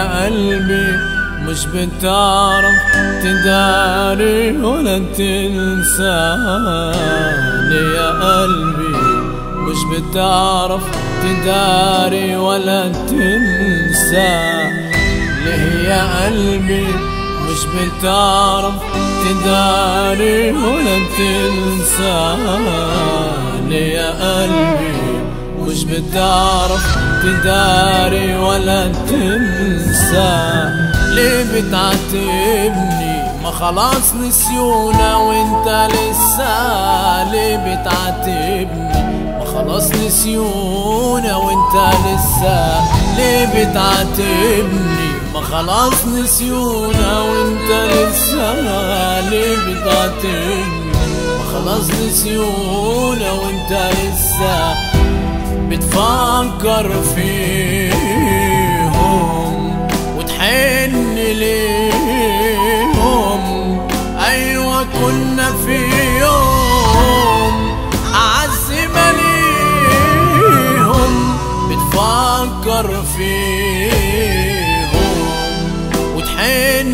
يا قلبي مش بتعرف تداري ولا تنساني يا قلبي مش بتعرف تداري ولا تنسى ليه يا قلبي مش بتعرف تداري ولا تنساني يا قلبي مش بتعرف تداري ولا تنسى ليه بتعاتبني ما خلاص نسيونا وانت لسه ليه بتعاتبني ما خلاص نسيونا وانت لسه ليه بتعاتبني ما خلاص نسيونا وانت لسه ليه بتعاتبني ما خلاص نسيونا وانت لسه بتفكر فيهم وتحن ليهم ايوه كنا في يوم اعز مليهم بتفكر فيهم وتحن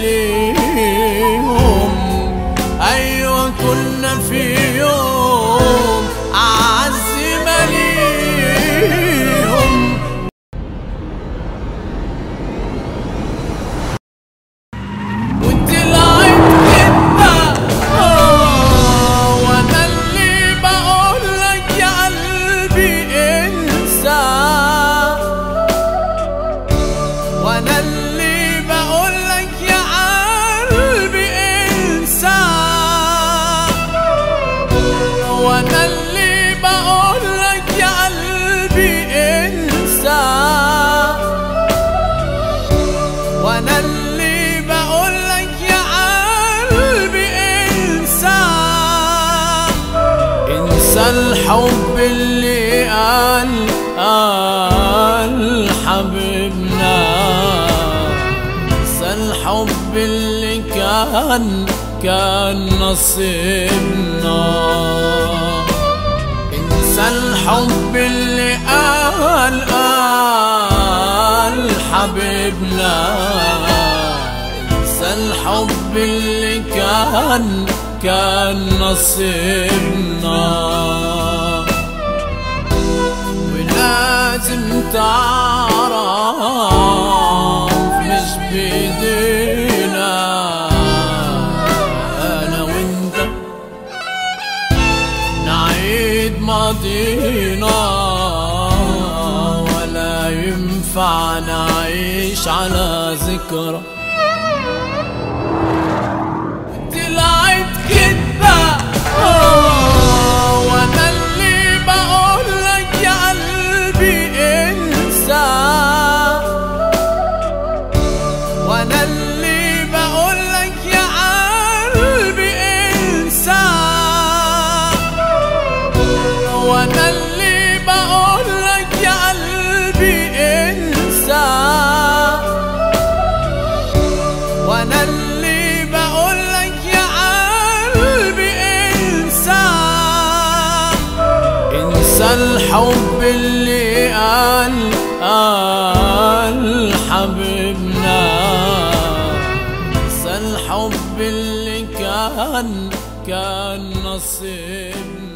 ليهم ايوه كنا في يوم اعز مليهم وانت لعبت كده آه، وانا اللي بقول لك يا قلبي انسى وانا اللي بقول لك يا قلبي انسى وانا اللي بقول لك يا قلبي انسى وانا اللي بقول لك يا قلبي انسى انسى الحب اللي قال قال حبيبنا انسى الحب اللي كان كان نصيبنا انسى الحب اللي قال قال حبيبنا انسى الحب اللي كان كان نصيبنا ولازم تعرف مش بيدينا انا وانت نعيد ماضينا ولا ينفع نعيش على ذكرى طلعت كدبة آه، وانا اللي بقول لك يا قلبي انسى وانا اللي بقول لك يا قلبي انسى وانا اللي بقول لك يا قلبي انسى وانا اللي بقول لك يا قلبي انسى انسى الحب اللي قال قال حبيبنا انسى الحب اللي كان كان نصيبنا